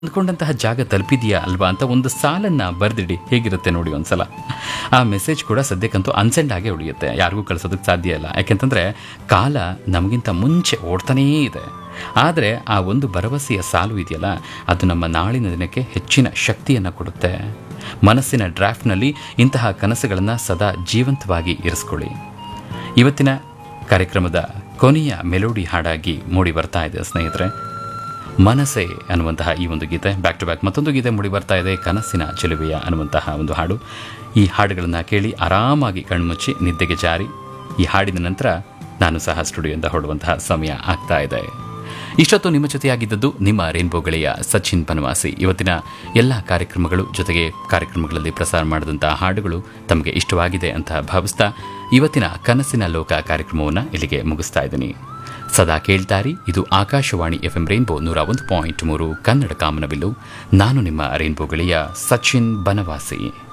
ಅಂದ್ಕೊಂಡಂತಹ ಜಾಗ ತಲುಪಿದೆಯಾ ಅಲ್ವಾ ಅಂತ ಒಂದು ಸಾಲನ್ನ ಬರೆದಿಡಿ ಹೇಗಿರುತ್ತೆ ನೋಡಿ ಒಂದ್ಸಲ ಆ ಮೆಸೇಜ್ ಕೂಡ ಸದ್ಯಕ್ಕಂತೂ ಅನ್ಸೆಂಡ್ ಆಗೇ ಉಳಿಯುತ್ತೆ ಯಾರಿಗೂ ಕಳಿಸೋದಕ್ಕೆ ಸಾಧ್ಯ ಇಲ್ಲ ಯಾಕೆಂತಂದ್ರೆ ಕಾಲ ನಮಗಿಂತ ಮುಂಚೆ ಓಡ್ತಾನೇ ಇದೆ ಆದರೆ ಆ ಒಂದು ಭರವಸೆಯ ಸಾಲು ಇದೆಯಲ್ಲ ಅದು ನಮ್ಮ ನಾಳಿನ ದಿನಕ್ಕೆ ಹೆಚ್ಚಿನ ಶಕ್ತಿಯನ್ನು ಕೊಡುತ್ತೆ ಮನಸ್ಸಿನ ಡ್ರಾಫ್ಟ್ನಲ್ಲಿ ಇಂತಹ ಕನಸುಗಳನ್ನು ಸದಾ ಜೀವಂತವಾಗಿ ಇರಿಸ್ಕೊಳ್ಳಿ ಇವತ್ತಿನ ಕಾರ್ಯಕ್ರಮದ ಕೊನೆಯ ಮೆಲೋಡಿ ಹಾಡಾಗಿ ಮೂಡಿ ಬರ್ತಾ ಇದೆ ಸ್ನೇಹಿತರೆ ಮನಸ್ಸೆ ಅನ್ನುವಂತಹ ಈ ಒಂದು ಗೀತೆ ಬ್ಯಾಕ್ ಟು ಬ್ಯಾಕ್ ಮತ್ತೊಂದು ಗೀತೆ ಮೂಡಿ ಬರ್ತಾ ಇದೆ ಕನಸಿನ ಚೆಲುವೆಯ ಅನ್ನುವಂತಹ ಒಂದು ಹಾಡು ಈ ಹಾಡುಗಳನ್ನು ಕೇಳಿ ಆರಾಮಾಗಿ ಕಣ್ಮುಚ್ಚಿ ನಿದ್ದೆಗೆ ಜಾರಿ ಈ ಹಾಡಿನ ನಂತರ ನಾನು ಸಹ ಸ್ಟುಡಿಯೋದಿಂದ ಹೊರಡುವಂತಹ ಸಮಯ ಆಗ್ತಾ ಇದೆ ಇಷ್ಟೊತ್ತು ನಿಮ್ಮ ಜೊತೆಯಾಗಿದ್ದದ್ದು ನಿಮ್ಮ ರೇನ್ಬೋ ಗೆಳೆಯ ಸಚಿನ್ ಬನವಾಸಿ ಇವತ್ತಿನ ಎಲ್ಲ ಕಾರ್ಯಕ್ರಮಗಳು ಜೊತೆಗೆ ಕಾರ್ಯಕ್ರಮಗಳಲ್ಲಿ ಪ್ರಸಾರ ಮಾಡಿದಂತಹ ಹಾಡುಗಳು ತಮಗೆ ಇಷ್ಟವಾಗಿದೆ ಅಂತ ಭಾವಿಸ್ತಾ ಇವತ್ತಿನ ಕನಸಿನ ಲೋಕ ಕಾರ್ಯಕ್ರಮವನ್ನು ಇಲ್ಲಿಗೆ ಮುಗಿಸ್ತಾ ಇದ್ದೀನಿ ಸದಾ ಕೇಳ್ತಾರಿ ಇದು ಆಕಾಶವಾಣಿ ಎಫ್ ಎಂ ರೇನ್ಬೋ ನೂರ ಒಂದು ಪಾಯಿಂಟ್ ಮೂರು ಕನ್ನಡ ಕಾಮನಬಿಲ್ಲು ನಾನು ನಿಮ್ಮ ರೇನ್ಬೋ ಗೆಳೆಯ ಸಚಿನ್ ಬನವಾಸಿ